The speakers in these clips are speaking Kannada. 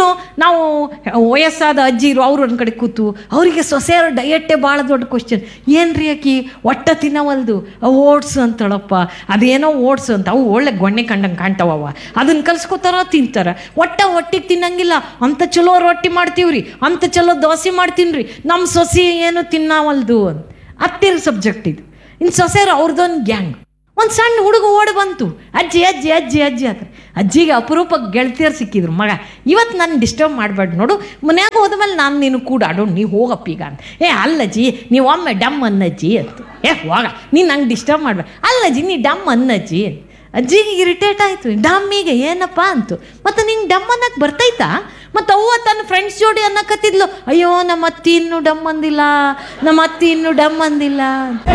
ಇನ್ನು ನಾವು ವಯಸ್ಸಾದ ಅಜ್ಜಿರು ಅವ್ರು ಒಂದು ಕಡೆ ಕೂತು ಅವರಿಗೆ ಸೊಸೆಯರ ಡಯಟ್ಟೇ ಭಾಳ ದೊಡ್ಡ ಕ್ವಶನ್ ಏನ್ರಿ ಆಕಿ ಒಟ್ಟ ತಿನ್ನವಲ್ದು ಅವು ಓಟ್ಸ್ ಅಂತಳಪ್ಪ ಅದೇನೋ ಓಟ್ಸ್ ಅಂತ ಅವು ಒಳ್ಳೆ ಗೊಣ್ಣೆ ಕಂಡಂಗೆ ಕಾಣ್ತಾವವ ಅದನ್ನ ಕಲ್ಸ್ಕೊತಾರ ತಿಂತಾರ ಒಟ್ಟ ಹೊಟ್ಟಿಗೆ ತಿನ್ನಂಗಿಲ್ಲ ಅಂಥ ಚಲೋ ರೊಟ್ಟಿ ಮಾಡ್ತೀವ್ರಿ ಅಂಥ ಚಲೋ ದೋಸೆ ಮಾಡ್ತೀನಿ ರೀ ನಮ್ಮ ಸೊಸೆ ಏನು ತಿನ್ನವಲ್ದು ಅಂತ ಹತ್ತಿರ ಸಬ್ಜೆಕ್ಟ್ ಇದು ಇನ್ನು ಸೊಸೆಯರು ಅವ್ರದ್ದೊಂದು ಗ್ಯಾಂಗ್ ಒಂದು ಸಣ್ಣ ಹುಡುಗ ಓಡಿ ಬಂತು ಅಜ್ಜಿ ಅಜ್ಜಿ ಅಜ್ಜಿ ಅಜ್ಜಿ ಅಂತ ಅಜ್ಜಿಗೆ ಅಪರೂಪ ಗೆಳತಿಯರು ಸಿಕ್ಕಿದ್ರು ಮಗ ಇವತ್ತು ನಾನು ಡಿಸ್ಟರ್ಬ್ ಮಾಡಬೇಡ ನೋಡು ಮನ್ಯಾಗ ಹೋದ್ಮೇಲೆ ನಾನು ನೀನು ಕೂಡ ಆಡೋಣ ನೀವು ಹೋಗಪ್ಪ ಈಗ ಅಂತ ಏ ಅಲ್ಲಜ್ಜಿ ನೀವು ಒಮ್ಮೆ ಡಮ್ ಅನ್ನಜ್ಜಿ ಅಂತ ಏ ಹೋಗ ನೀನು ನಂಗೆ ಡಿಸ್ಟರ್ಬ್ ಮಾಡಬೇಡ ಅಲ್ಲಜ್ಜಿ ನೀ ಡಮ್ ಅನ್ನಜ್ಜಿ ಅಂತ ಅಜ್ಜಿಗೆ ಇರಿಟೇಟ್ ಆಯಿತು ಡಮ್ಮಿಗೆ ಏನಪ್ಪ ಅಂತು ಮತ್ತು ನಿಂಗೆ ಡಮ್ ಅನ್ನಕ್ಕೆ ಬರ್ತೈತಾ ಮತ್ತು ಅವ್ವ ತನ್ನ ಫ್ರೆಂಡ್ಸ್ ಜೋಡಿ ಅನ್ನಕತ್ತಿದ್ಲು ಅಯ್ಯೋ ನಮ್ಮ ಅತ್ತಿ ಇನ್ನೂ ಡಮ್ ಅಂದಿಲ್ಲ ನಮ್ಮ ಅತ್ತಿ ಇನ್ನೂ ಡಮ್ ಅಂದಿಲ್ಲ ಅಂತ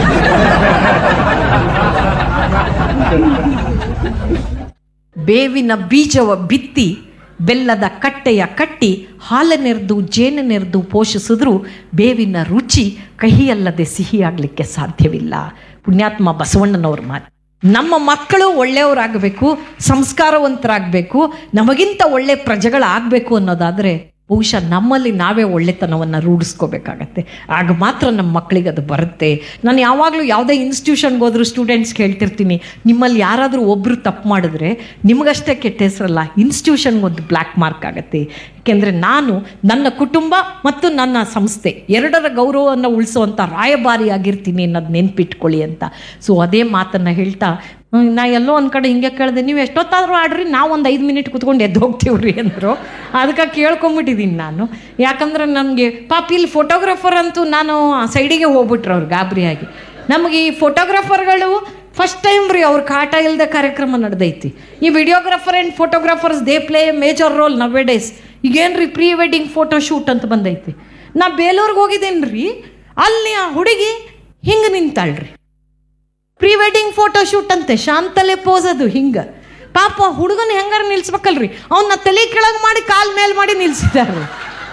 ಬೇವಿನ ಬೀಜವ ಬಿತ್ತಿ ಬೆಲ್ಲದ ಕಟ್ಟೆಯ ಕಟ್ಟಿ ಹಾಲನೆರೆದು ಜೇನನೆರೆದು ಪೋಷಿಸಿದ್ರೂ ಬೇವಿನ ರುಚಿ ಕಹಿಯಲ್ಲದೆ ಸಿಹಿಯಾಗಲಿಕ್ಕೆ ಸಾಧ್ಯವಿಲ್ಲ ಪುಣ್ಯಾತ್ಮ ಬಸವಣ್ಣನವ್ರ ಮಾತು ನಮ್ಮ ಮಕ್ಕಳು ಒಳ್ಳೆಯವರಾಗಬೇಕು ಸಂಸ್ಕಾರವಂತರಾಗಬೇಕು ನಮಗಿಂತ ಒಳ್ಳೆ ಪ್ರಜೆಗಳಾಗಬೇಕು ಅನ್ನೋದಾದರೆ ಬಹುಶಃ ನಮ್ಮಲ್ಲಿ ನಾವೇ ಒಳ್ಳೆತನವನ್ನು ರೂಢಿಸ್ಕೋಬೇಕಾಗತ್ತೆ ಆಗ ಮಾತ್ರ ನಮ್ಮ ಮಕ್ಕಳಿಗೆ ಅದು ಬರುತ್ತೆ ನಾನು ಯಾವಾಗಲೂ ಯಾವುದೇ ಇನ್ಸ್ಟಿಟ್ಯೂಷನ್ಗೆ ಹೋದ್ರೂ ಸ್ಟೂಡೆಂಟ್ಸ್ಗೆ ಹೇಳ್ತಿರ್ತೀನಿ ನಿಮ್ಮಲ್ಲಿ ಯಾರಾದರೂ ಒಬ್ಬರು ತಪ್ಪು ಮಾಡಿದ್ರೆ ನಿಮಗಷ್ಟೇ ಕೆಟ್ಟ ಹೆಸರಲ್ಲ ಇನ್ಸ್ಟಿಟ್ಯೂಷನ್ಗೆ ಒಂದು ಬ್ಲ್ಯಾಕ್ ಮಾರ್ಕ್ ಆಗುತ್ತೆ ಏಕೆಂದರೆ ನಾನು ನನ್ನ ಕುಟುಂಬ ಮತ್ತು ನನ್ನ ಸಂಸ್ಥೆ ಎರಡರ ಗೌರವವನ್ನು ಉಳಿಸುವಂಥ ರಾಯಭಾರಿಯಾಗಿರ್ತೀನಿ ಅನ್ನೋದು ನೆನ್ಪಿಟ್ಕೊಳ್ಳಿ ಅಂತ ಸೊ ಅದೇ ಮಾತನ್ನು ಹೇಳ್ತಾ ಹ್ಮ್, ನಾ ಎಲ್ಲೋ ಒಂದು ಕಡೆ ಹಿಂಗೆ ಕೇಳಿದೆ ನೀವು ಎಷ್ಟೊತ್ತಾದರೂ ಆಡ್ರಿ ನಾವು ಒಂದು ಐದು ಮಿನಿಟ್ ಕುತ್ಕೊಂಡು ಎದ್ದು ಹೋಗ್ತೀವ್ರಿ ಅಂದರು ಅದಕ್ಕೆ ಕೇಳ್ಕೊಂಬಿಟ್ಟಿದ್ದೀನಿ ನಾನು ಯಾಕಂದ್ರೆ ನನಗೆ ಪಾಪ ಇಲ್ಲಿ ಫೋಟೋಗ್ರಾಫರ್ ಅಂತೂ ನಾನು ಸೈಡಿಗೆ ಹೋಗ್ಬಿಟ್ರು ಅವ್ರು ಗಾಬರಿಯಾಗಿ ನಮಗೆ ಈ ಫೋಟೋಗ್ರಾಫರ್ಗಳು ಫಸ್ಟ್ ಟೈಮ್ ರೀ ಅವ್ರ ಕಾಟ ಇಲ್ಲದೆ ಕಾರ್ಯಕ್ರಮ ನಡೆದೈತಿ ಈ videographer and photographers they play major role nowadays ಈಗೇನು ರೀ ಪ್ರೀ ವೆಡ್ಡಿಂಗ್ ಫೋಟೋ ಶೂಟ್ ಅಂತ ಬಂದೈತಿ ನಾ ಬೇಲೂರಿಗೆ ಹೋಗಿದ್ದೇನೆ ರೀ ಅಲ್ಲಿ ಆ ಹುಡುಗಿ ಹಿಂಗೆ ನಿಂತಾಳ್ರಿ ಪ್ರೀ ವೆಡ್ಡಿಂಗ್ ಫೋಟೋ ಶೂಟ್ ಅಂತೆ ಶಾಂತಲೆ ಪೋಸ್ ಅದು ಹಿಂಗೆ ಪಾಪ ಹುಡುಗನ ಹೆಂಗಾರ ನಿಲ್ಸ್ಬೇಕಲ್ರಿ ಅವನ್ನ ತಲೆ ಕೆಳಗೆ ಮಾಡಿ ಕಾಲ್ ಮೇಲ್ ಮಾಡಿ ನಿಲ್ಸಿದಾರೆ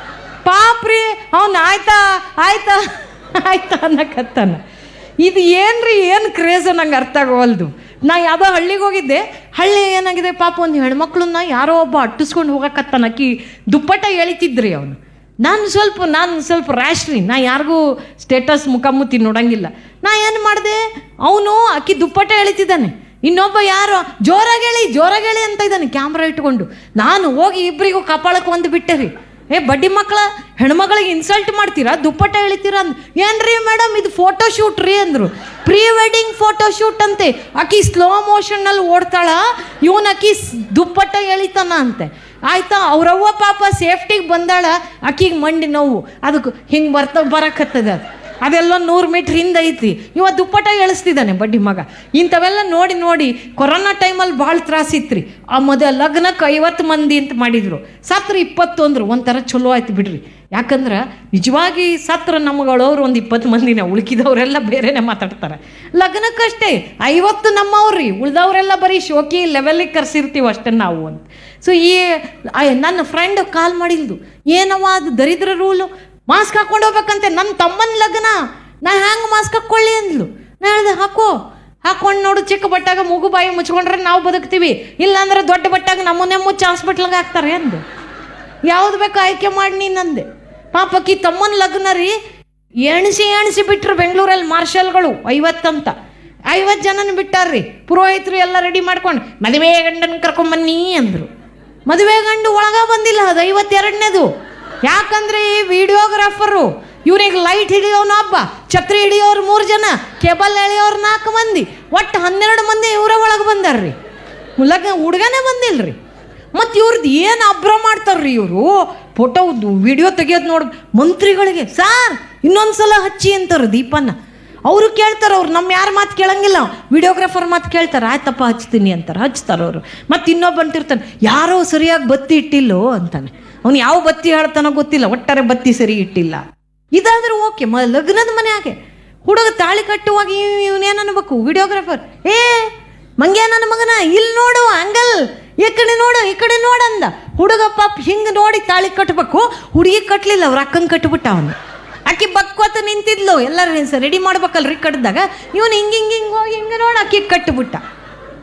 ಪಾಪ್ರಿ ಅವನ್ ಆಯ್ತಾ ಆಯ್ತಾ ಆಯ್ತಾ ಅನ್ನಕತ್ತಾನ ಇದು ಏನ್ರಿ ಏನು ಕ್ರೇಜ್ ನಂಗೆ ಅರ್ಥ ಆಗೋವಲ್ದು ನಾ ಯಾವುದೋ ಹಳ್ಳಿಗೆ ಹೋಗಿದ್ದೆ ಹಳ್ಳಿ ಏನಾಗಿದೆ ಪಾಪ ಒಂದು ಹೆಣ್ಮಕ್ಳನ್ನ ಯಾರೋ ಒಬ್ಬ ಅಟ್ಟಿಸ್ಕೊಂಡು ಹೋಗಕತ್ತಾನ ಅಕ್ಕಿ ದುಪ್ಪಟ್ಟ ಎಳಿತಿದ್ರಿ ಅವನು ನಾನು ಸ್ವಲ್ಪ ನಾನು ಸ್ವಲ್ಪ ರ್ಯಾಶ್ ರೀ ನಾ ಯಾರಿಗೂ ಸ್ಟೇಟಸ್ ಮುಖಾಮುಖಿ ನೋಡಂಗಿಲ್ಲ ನಾ ಏನು ಮಾಡಿದೆ ಅವನು ಅಕ್ಕಿ ದುಪ್ಪಟ್ಟ ಎಳಿತಿದ್ದಾನೆ ಇನ್ನೊಬ್ಬ ಯಾರು ಜೋರಾಗಿ ಹೇಳಿ ಜೋರಾಗಿ ಹೇಳಿ ಅಂತ ಇದ್ದಾನೆ ಕ್ಯಾಮ್ರಾ ಇಟ್ಕೊಂಡು ನಾನು ಹೋಗಿ ಇಬ್ಬರಿಗೂ ಕಪಾಳಕ್ಕೆ ಒಂದು ಬಿಟ್ಟೆ ರೀ ಏ ಬಡ್ಡಿ ಮಕ್ಕಳ ಹೆಣ್ಮಗಳಿಗೆ ಇನ್ಸಲ್ಟ್ ಮಾಡ್ತೀರಾ ದುಪ್ಪಟ್ಟ ಎಳಿತೀರಾ ಅಂದ್ ಏನ್ರಿ ಮೇಡಮ್ ಇದು ಫೋಟೋ ಶೂಟ್ ರೀ ಅಂದರು ಪ್ರೀ ವೆಡ್ಡಿಂಗ್ ಫೋಟೋ ಶೂಟ್ ಅಂತೆ ಆಕಿ ಸ್ಲೋ ಮೋಷನ್ನಲ್ಲಿ ಓಡ್ತಾಳ ಇವನ್ ಆಕಿ ಸ್- ದುಪ್ಪಟ್ಟ ಎಳಿತಾನ ಅಂತೆ ಆಯ್ತಾ ಅವ್ರವ್ವ ಪಾಪ ಸೇಫ್ಟಿಗೆ ಬಂದಾಳ ಆಕಿಗೆ ಮಂಡಿ ನೋವು ಅದಕ್ಕೆ ಹಿಂಗೆ ಬರ್ತಾ ಬರಕತ್ತದ ಅದು ಅದೆಲ್ಲ ನೂರು ಮೀಟ್ರ್ ಹಿಂದೆ ಐತಿ ಇವ ದುಪ್ಪಟ ಎಳಿಸ್ತಿದ್ದಾನೆ ಬಡ್ಡಿ ಮಗ ಇಂಥವೆಲ್ಲ ನೋಡಿ ನೋಡಿ ಕೊರೋನಾ ಟೈಮಲ್ಲಿ ಭಾಳ ತ್ರಾಸಿತ್ರಿ ಆ ಮದುವೆ ಲಗ್ನಕ್ಕೆ ಐವತ್ತು ಮಂದಿ ಅಂತ ಮಾಡಿದ್ರು ಸತ್ರ ಇಪ್ಪತ್ತು ಅಂದ್ರು ಒಂಥರ ಚಲೋ ಆಯ್ತು ಬಿಡ್ರಿ ಯಾಕಂದ್ರೆ ನಿಜವಾಗಿ ಸತ್ರ ನಮ್ಮಗಳವ್ರು ಒಂದು ಇಪ್ಪತ್ತು ಮಂದಿನ ಉಳ್ಕಿದವರೆಲ್ಲ ಬೇರೆನೇ ಮಾತಾಡ್ತಾರೆ ಲಗ್ನಕ್ಕಷ್ಟೇ ಐವತ್ತು ನಮ್ಮವ್ರಿ ಉಳ್ದವರೆಲ್ಲ ಬರೀ ಶೋಕಿ ಲೆವೆಲಿಗೆ ಕರ್ಸಿರ್ತೀವಿ ಅಷ್ಟೇ ನಾವು ಅಂತ ಸೊ ಈ ಆ- ನನ್ನ ಫ್ರೆಂಡ್ ಕಾಲ್ ಮಾಡಿಲ್ದು ಏನವ ಅದು ದರಿದ್ರ ರೂಲು ಮಾಸ್ಕ್ ಹಾಕೊಂಡು ಹೋಗ್ಬೇಕಂತೆ ನನ್ನ ತಮ್ಮನ ಲಗ್ನ ನಾ ಹ್ಯಾಂಗೆ ಮಾಸ್ಕ್ ಹಾಕ್ಕೊಳ್ಳಿ ಅಂದ್ಲು ನಾ ಹೇಳ್ದೆ ಹಾಕೋ ಹಾಕೊಂಡು ನೋಡು ಚಿಕ್ಕ ಬಟ್ಟಾಗ ಮೂಗು ಬಾಯಿ ಮುಚ್ಕೊಂಡ್ರೆ ನಾವು ಬದುಕ್ತೀವಿ ಇಲ್ಲಾಂದ್ರೆ ದೊಡ್ಡ ಬಟ್ಟಾಗ ನಮ್ಮನ್ನೇ ಮುಚ್ಚಿ ಹಾಸ್ಪಿಟ್ಲಾಗ ಹಾಕ್ತಾರೆ ಅಂದು ಯಾವ್ದು ಬೇಕು ಆಯ್ಕೆ ಮಾಡಿ ನೀನಂದೆ ಪಾಪಕ್ಕಿ ತಮ್ಮನ ಲಗ್ನ ರೀ ಎಣಿಸಿ ಎಣಿಸಿ ಬಿಟ್ರು ಬೆಂಗಳೂರಲ್ಲಿ ಮಾರ್ಷಲ್ಗಳು ಐವತ್ತಂತ ಐವತ್ತು ಜನನ ಬಿಟ್ಟಾರ್ರಿ ಪುರೋಹಿತರು ಎಲ್ಲ ರೆಡಿ ಮಾಡ್ಕೊಂಡು ಮದುವೆ ಗಂಡನ ಕರ್ಕೊಂಬನ್ನಿ ಅಂದರು ಮದುವೆ ಗಂಡು ಒಳಗ ಬಂದಿಲ್ಲ ಅದು ಐವತ್ತೆರಡನೇದು ಯಾಕಂದ್ರೆ ಈ ವಿಡಿಯೋಗ್ರಾಫರು ಇವ್ರಿಗೆ ಲೈಟ್ ಹಿಡಿಯೋನು ಒಬ್ಬ ಛತ್ರಿ ಹಿಡಿಯೋರು ಮೂರು ಜನ ಕೇಬಲ್ ಎಳೆಯೋರು ನಾಲ್ಕು ಮಂದಿ ಒಟ್ಟು ಹನ್ನೆರಡು ಮಂದಿ ಇವರ ಒಳಗೆ ಬಂದಾರ್ರಿ ಲಗ್ನ ಹುಡುಗನೇ ಬಂದಿಲ್ರಿ ಮತ್ತು ಇವ್ರದ್ದು ಏನು ಅಬ್ರ ಮಾಡ್ತಾರ್ರಿ ಇವರು ಫೋಟೋ ವಿಡಿಯೋ ತೆಗಿಯೋದು ನೋಡಿ ಮಂತ್ರಿಗಳಿಗೆ ಸಾರ್ ಇನ್ನೊಂದು ಸಲ ಹಚ್ಚಿ ಅಂತಾರೆ ದೀಪನ ಅವರು ಕೇಳ್ತಾರೆ ಅವ್ರು ನಮ್ಮ ಯಾರ ಮಾತು ಕೇಳಂಗಿಲ್ಲ ವಿಡಿಯೋಗ್ರಾಫರ್ ಮಾತು ಕೇಳ್ತಾರೆ ಆಯ್ತಪ್ಪ ಹಚ್ತೀನಿ ಅಂತಾರೆ ಹಚ್ತಾರೆ ಅವರು ಮತ್ತು ಇನ್ನೊಬ್ಬ ಅಂತಿರ್ತಾನೆ ಯಾರೋ ಸರಿಯಾಗಿ ಬತ್ತಿ ಇಟ್ಟಿಲ್ಲೋ ಅಂತಾನೆ ಅವ್ನು ಯಾವ ಬತ್ತಿ ಹೇಳ್ತಾನೋ ಗೊತ್ತಿಲ್ಲ ಒಟ್ಟಾರೆ ಬತ್ತಿ ಸರಿ ಇಟ್ಟಿಲ್ಲ ಇದಾದ್ರೆ ಓಕೆ ಮ ಲಗ್ನದ ಮನೆಯಾಗೆ ಹುಡುಗ ತಾಳಿ ಕಟ್ಟುವಾಗ ಇವನೇನು ಅನ್ಬೇಕು ವಿಡಿಯೋಗ್ರಾಫರ್ ಏ ಮಂಗ್ಯ ನನ್ನ ಮಗನ ಇಲ್ಲಿ ನೋಡು ಅಂಗಲ್ ಈ ಕಡೆ ನೋಡು ಈ ಕಡೆ ನೋಡಂದ ಹುಡುಗ ಪಾಪ ಹಿಂಗೆ ನೋಡಿ ತಾಳಿ ಕಟ್ಟಬೇಕು ಹುಡುಗಿ ಕಟ್ಟಲಿಲ್ಲ ಅವ್ರ ಅಕ್ಕನ ಕಟ್ಬಿಟ್ಟ ಅವನು ಆಕಿ ಬಕ್ಕೋತ ನಿಂತಿದ್ಲು ಎಲ್ಲರೂ ರೆಡಿ ಮಾಡ್ಬೇಕಲ್ರಿ ಕಟ್ಟಿದಾಗ ಇವನು ಹಿಂಗೆ ಹಿಂಗೆ ಹಿಂಗೆ ಹೋಗಿ ಹಿಂಗೆ ನೋಡಿ ಆಕಿ ಕಟ್ಟಿಬಿಟ್ಟ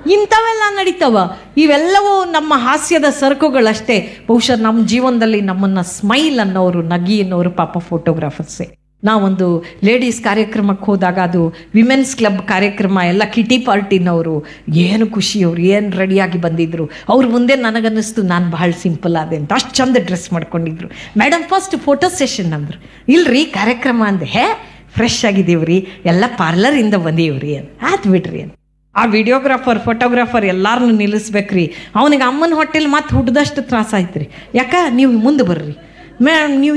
ಇಂಥವೆಲ್ಲ ನಡೀತಾವ ಇವೆಲ್ಲವೂ ನಮ್ಮ ಹಾಸ್ಯದ ಸರಕುಗಳಷ್ಟೇ ಬಹುಶಃ ನಮ್ಮ ಜೀವನದಲ್ಲಿ ನಮ್ಮನ್ನು ಸ್ಮೈಲ್ ಅನ್ನೋರು ನಗಿ ಅನ್ನೋರು ಪಾಪ ಫೋಟೋಗ್ರಾಫರ್ಸೇ ನಾವೊಂದು ಲೇಡೀಸ್ ಕಾರ್ಯಕ್ರಮಕ್ಕೆ ಹೋದಾಗ ಅದು ವಿಮೆನ್ಸ್ ಕ್ಲಬ್ ಕಾರ್ಯಕ್ರಮ ಎಲ್ಲ ಕಿಟಿ ಪಾರ್ಟಿನವರು ಏನು ಖುಷಿ ಅವ್ರು ಏನು ರೆಡಿಯಾಗಿ ಬಂದಿದ್ರು ಅವ್ರ ಮುಂದೆ ನನಗನ್ನಿಸ್ತು ನಾನು ಭಾಳ ಸಿಂಪಲ್ ಆದೆ ಅಂತ ಅಷ್ಟು ಚಂದ ಡ್ರೆಸ್ ಮಾಡ್ಕೊಂಡಿದ್ರು ಮೇಡಮ್ ಫಸ್ಟ್ ಫೋಟೋ ಸೆಷನ್ ಅಂದರು ಇಲ್ರಿ ಕಾರ್ಯಕ್ರಮ ಅಂದೆ ಹೇ ಫ್ರೆಶ್ ಆಗಿದ್ದೀವಿ ರೀ ಎಲ್ಲ ಪಾರ್ಲರಿಂದ ಬಂದೀವ್ರಿ ಅಂತ ಆಯ್ತು ಬಿಡ್ರಿ ಅಂತ ಆ ವಿಡಿಯೋಗ್ರಾಫರ್ ಫೋಟೋಗ್ರಾಫರ್ ಎಲ್ಲಾರನ್ನೂ ನಿಲ್ಲಿಸ್ಬೇಕ್ರಿ ಅವನಿಗೆ ಅಮ್ಮನ ಹೊಟ್ಟೆಲಿ ಮತ್ತೆ ಹುಡ್ದಷ್ಟು ತ್ರಾಸ ಆಯ್ತು ರೀ ಯಾಕ ನೀವು ಮುಂದೆ ಬರ್ರಿ ಮ್ಯಾಮ್ ನೀವು